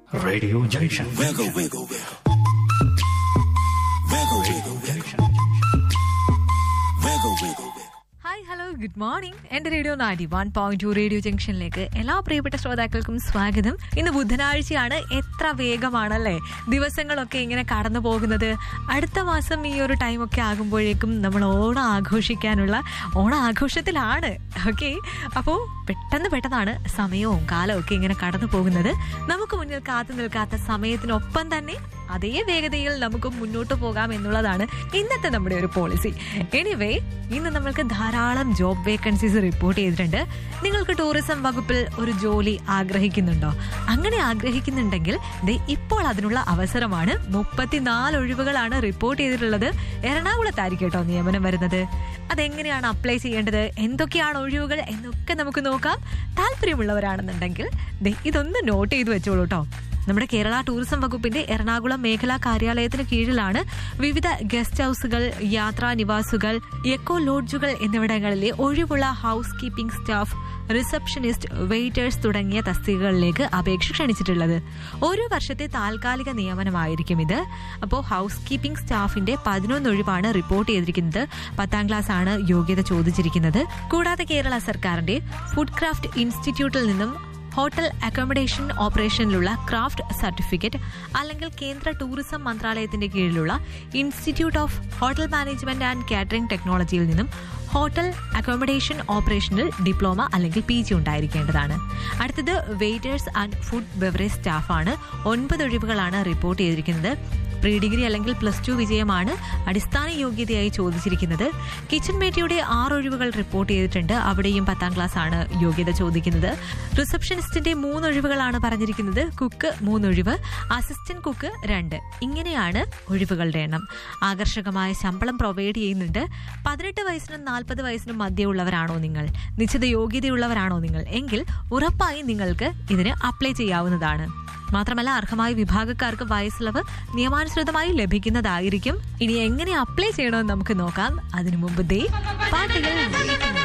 Radio Junction. Wiggle, wiggle, wiggle. Wiggle, wiggle, wiggle. Wiggle, wiggle, wiggle. Hi hello good morning എന്റെ radio നാടി one point two radio ജംഗ്ഷനിലേക്ക് എല്ലാ പ്രിയപ്പെട്ട ശ്രോതാക്കൾക്കും സ്വാഗതം ഇന്ന് ബുധനാഴ്ചയാണ് എത്ര വേഗമാണല്ലേ ദിവസങ്ങളൊക്കെ ഇങ്ങനെ കടന്നു പോകുന്നത് അടുത്ത മാസം ഈ ഒരു ടൈമൊക്കെ ആകുമ്പോഴേക്കും നമ്മൾ ഓണം ആഘോഷിക്കാനുള്ള ഓണം ആഘോഷത്തിലാണ് ഓക്കെ അപ്പോൾ പെട്ടെന്ന് പെട്ടെന്നാണ് സമയവും കാലവും ഒക്കെ ഇങ്ങനെ കടന്നു പോകുന്നത് നമുക്ക് മുന്നിൽ കാത്തു നിൽക്കാത്ത സമയത്തിനൊപ്പം തന്നെ അതേ വേഗതയിൽ നമുക്ക് മുന്നോട്ട് പോകാം എന്നുള്ളതാണ് ഇന്നത്തെ നമ്മുടെ ഒരു പോളിസി എനിവേ ഇന്ന് നമ്മൾക്ക് ധാരാളം ജോബ് വേക്കൻസീസ് റിപ്പോർട്ട് ചെയ്തിട്ടുണ്ട് നിങ്ങൾക്ക് ടൂറിസം വകുപ്പിൽ ഒരു ജോലി ആഗ്രഹിക്കുന്നുണ്ടോ അങ്ങനെ ആഗ്രഹിക്കുന്നുണ്ടെങ്കിൽ ദേ ഇപ്പോൾ അതിനുള്ള അവസരമാണ് മുപ്പത്തിനാല് ഒഴിവുകളാണ് റിപ്പോർട്ട് ചെയ്തിട്ടുള്ളത് എറണാകുളത്തായിരിക്കും കേട്ടോ നിയമനം വരുന്നത് അതെങ്ങനെയാണ് അപ്ലൈ ചെയ്യേണ്ടത് എന്തൊക്കെയാണ് ഒഴിവുകൾ എന്നൊക്കെ നമുക്ക് നോക്കാം താല്പര്യമുള്ളവരാണെന്നുണ്ടെങ്കിൽ ദേ ഇതൊന്ന് നോട്ട് ചെയ്ത് വെച്ചോളൂ കേട്ടോ നമ്മുടെ കേരള ടൂറിസം വകുപ്പിന്റെ എറണാകുളം മേഖലാ കാര്യാലയത്തിന് കീഴിലാണ് വിവിധ ഗസ്റ്റ് ഹൌസുകൾ യാത്രാ നിവാസുകൾ എക്കോ ലോഡ്ജുകൾ എന്നിവിടങ്ങളിലെ ഒഴിവുള്ള housekeeping staff receptionist waiters തുടങ്ങിയ തസ്തികകളിലേക്ക് അപേക്ഷ ക്ഷണിച്ചിട്ടുള്ളത് ഒരു വർഷത്തെ താൽക്കാലിക നിയമനമായിരിക്കും ഇത് അപ്പോൾ ഹൗസ് കീപ്പിംഗ് സ്റ്റാഫിന്റെ പതിനൊന്ന് ഒഴിവാണ് റിപ്പോർട്ട് ചെയ്തിരിക്കുന്നത് പത്താം ക്ലാസ് ആണ് യോഗ്യത ചോദിച്ചിരിക്കുന്നത് കൂടാതെ കേരള സർക്കാരിന്റെ ഫുഡ് ക്രാഫ്റ്റ് ഇൻസ്റ്റിറ്റ്യൂട്ടിൽ നിന്നും ഹോട്ടൽ അക്കോമഡേഷൻ ഓപ്പറേഷനിലുള്ള ക്രാഫ്റ്റ് സർട്ടിഫിക്കറ്റ് അല്ലെങ്കിൽ കേന്ദ്ര ടൂറിസം മന്ത്രാലയത്തിന്റെ കീഴിലുള്ള institute of hotel management and catering ടെക്നോളജിയിൽ നിന്നും ഹോട്ടൽ അക്കോമഡേഷൻ ഓപ്പറേഷനിൽ ഡിപ്ലോമ അല്ലെങ്കിൽ പി ജി ഉണ്ടായിരിക്കേണ്ടതാണ് അടുത്തത് വെയിറ്റേഴ്സ് ആൻഡ് ഫുഡ് ബെവറേജ് സ്റ്റാഫാണ് ഒൻപത് ഒഴിവുകളാണ് റിപ്പോർട്ട് ചെയ്തിരിക്കുന്നത് പ്രീ ഡിഗ്രി അല്ലെങ്കിൽ പ്ലസ് ടു വിജയമാണ് അടിസ്ഥാന യോഗ്യതയായി ചോദിച്ചിരിക്കുന്നത് കിച്ചൺ മേറ്റിയുടെ ആറ് ഒഴിവുകൾ റിപ്പോർട്ട് ചെയ്തിട്ടുണ്ട് അവിടെയും പത്താം ക്ലാസ് ആണ് യോഗ്യത ചോദിക്കുന്നത് റിസപ്ഷനിസ്റ്റിന്റെ മൂന്ന് ഒഴിവുകളാണ് പറഞ്ഞിരിക്കുന്നത് കുക്ക് മൂന്നൊഴിവ് അസിസ്റ്റന്റ് കുക്ക് രണ്ട് ഇങ്ങനെയാണ് ഒഴിവുകളുടെ എണ്ണം ആകർഷകമായ ശമ്പളം പ്രൊവൈഡ് ചെയ്യുന്നുണ്ട് പതിനെട്ട് വയസ്സിനും നാൽപ്പത് വയസ്സിനും മധ്യമുള്ളവരാണോ നിങ്ങൾ നിശ്ചിത യോഗ്യതയുള്ളവരാണോ നിങ്ങൾ എങ്കിൽ ഉറപ്പായും നിങ്ങൾക്ക് ഇതിന് അപ്ലൈ ചെയ്യാവുന്നതാണ് മാത്രമല്ല അർഹമായ വിഭാഗക്കാർക്ക് വയസ്സിളവ് നിയമാനുസൃതമായി ലഭിക്കുന്നതായിരിക്കും ഇനി എങ്ങനെ അപ്ലൈ ചെയ്യണമെന്ന് നമുക്ക് നോക്കാം അതിനു മുമ്പ് ദേ പാട്ടുകൾ waiting